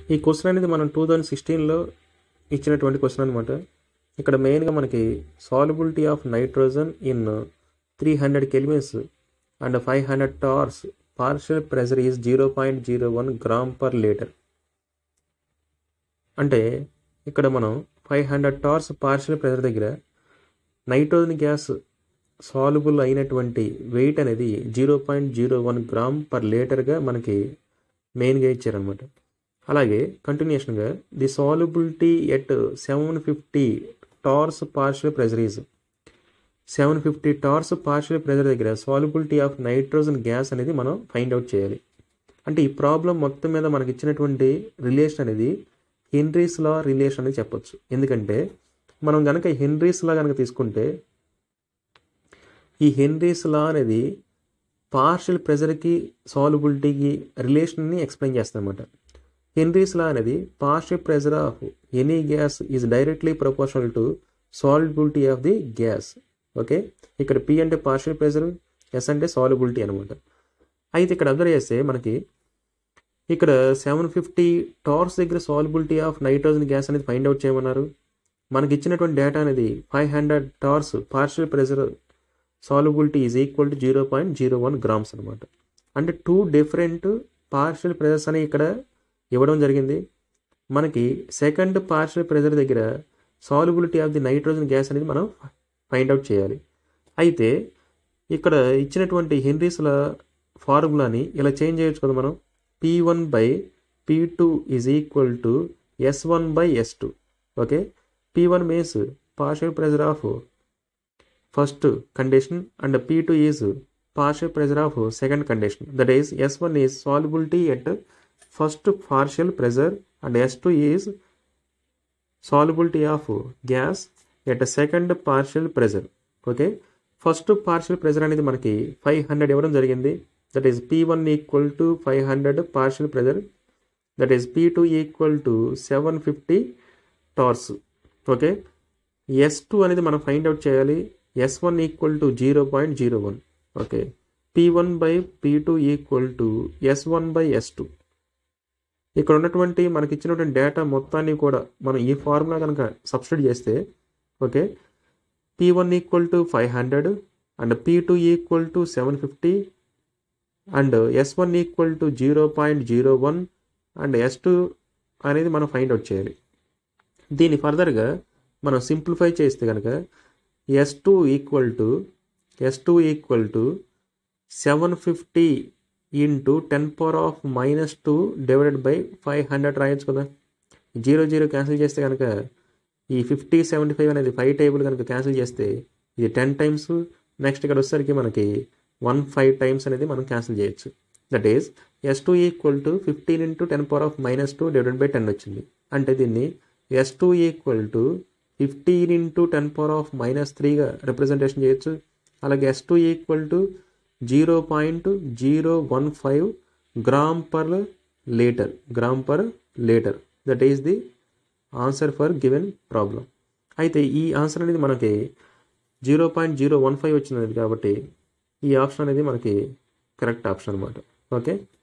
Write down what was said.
ఈ క్వశ్చన్ అనేది మనం టూ థౌజండ్ సిక్స్టీన్లో ఇచ్చినటువంటి క్వశ్చన్ అనమాట ఇక్కడ మెయిన్గా మనకి solubility of nitrogen in three hundred kelvins and five hundred torrs partial pressure is zero point zero one gram per litre అంటే ఇక్కడ మనం five hundred torrs partial pressure దగ్గర నైట్రోజన్ గ్యాస్ సాల్యుబుల్ అయినటువంటి వెయిట్ అనేది zero point zero one gram per లీటర్గా మనకి మెయిన్గా ఇచ్చారనమాట అలాగే కంటిన్యూషన్గా the solubility at seven fifty torrs partial pressure is seven fifty torrs partial pressure దగ్గర సాల్యుబిలిటీ ఆఫ్ నైట్రోజన్ గ్యాస్ అనేది మనం ఫైండ్ అవుట్ చేయాలి అంటే ఈ ప్రాబ్లం మొత్తం మీద మనకి ఇచ్చినటువంటి రిలేషన్ అనేది హెన్రీస్ లా రిలేషన్ అని చెప్పొచ్చు ఎందుకంటే మనం కనుక హెన్రీస్ లా కనుక తీసుకుంటే ఈ హెన్రీస్ లా అనేది పార్షియల్ ప్రెజర్కి సాల్యుబిలిటీకి రిలేషన్ని ఎక్స్ప్లెయిన్ చేస్తామన్నమాట హెన్రీస్ లా అనేది partial pressure of any gas is directly proportional to solubility of the gas okay ఇక్కడ పి అంటే పార్షియల్ ప్రెజర్ ఎస్ అంటే సాల్యుబిలిటీ అనమాట అయితే ఇక్కడ అబ్జర్వ్ చేస్తే మనకి ఇక్కడ సెవెన్ ఫిఫ్టీ టార్స్ దగ్గర సాల్యుబిలిటీ ఆఫ్ నైట్రోజన్ గ్యాస్ అనేది ఫైండ్ అవుట్ చేయమన్నారు మనకి ఇచ్చినటువంటి డేటా అనేది five hundred torrs partial pressure solubility is equal to zero point zero one grams అనమాట అంటే టూ డిఫరెంట్ పార్షియల్ ప్రెజర్స్ అని ఇక్కడ ఇవ్వడం జరిగింది మనకి సెకండ్ పార్షియల్ ప్రెజర్ దగ్గర solubility of the nitrogen gas అనేది మనం ఫైండ్ అవుట్ చేయాలి అయితే ఇక్కడ ఇచ్చినటువంటి హెన్రీస్ల ఫార్ములాని ఇలా చేంజ్ చేయొచ్చు కదా మనం P one by P two is equal to S one by S two okay P one means partial pressure of first condition and P two is partial pressure of second condition that is S one is solubility at first partial pressure and S two is solubility of gas at second partial pressure okay first partial pressure అనేది మనకి five hundred ఇవ్వడం జరిగింది that is P one equal to five hundred partial pressure that is P two equal to seven fifty torrs okay S two అనేది మనం find out చేయాలి S one equal to zero point zero one okay P one by P two equal to S one by S two ఇక్కడ ఉన్నటువంటి మనకి ఇచ్చినటువంటి data మొత్తాన్ని కూడా మనం ఈ ఫార్ములా కనుక సబ్స్టిట్యూట్ చేస్తే okay P one equal to five hundred and P two equal to seven fifty and S one equal to zero point zero one and S two అనేది మనం ఫైండ్ అవుట్ చేయాలి దీన్ని ఫర్దర్గా మనం సింప్లిఫై చేస్తే కనుక S two equal to S two equal to seven fifty into ten power of minus two divided by five hundred రాయొచ్చు కదా జీరో జీరో క్యాన్సిల్ చేస్తే కనుక ఈ ఫిఫ్టీ సెవెంటీ ఫైవ్ అనేది ఫైవ్ టేబుల్ కనుక క్యాన్సిల్ చేస్తే ఇది టెన్ టైమ్స్ నెక్స్ట్ ఇక్కడ వచ్చేసరికి మనకి వన్ ఫైవ్ టైమ్స్ అనేది మనం క్యాన్సిల్ చేయొచ్చు that is S two equal to fifteen into ten power of minus two divided by ten వచ్చింది అంటే దీన్ని S two equal to fifteen into ten power of minus త్రీగా రిప్రజెంటేషన్ చేయొచ్చు అలాగే S two equal to zero point zero one five gram per litre gram per litre that is the answer for given problem అయితే ఈ answer అనేది మనకి zero point zero one five వచ్చినది కాబట్టి ఈ ఆప్షన్ అనేది మనకి కరెక్ట్ ఆప్షన్ అనమాట ఓకే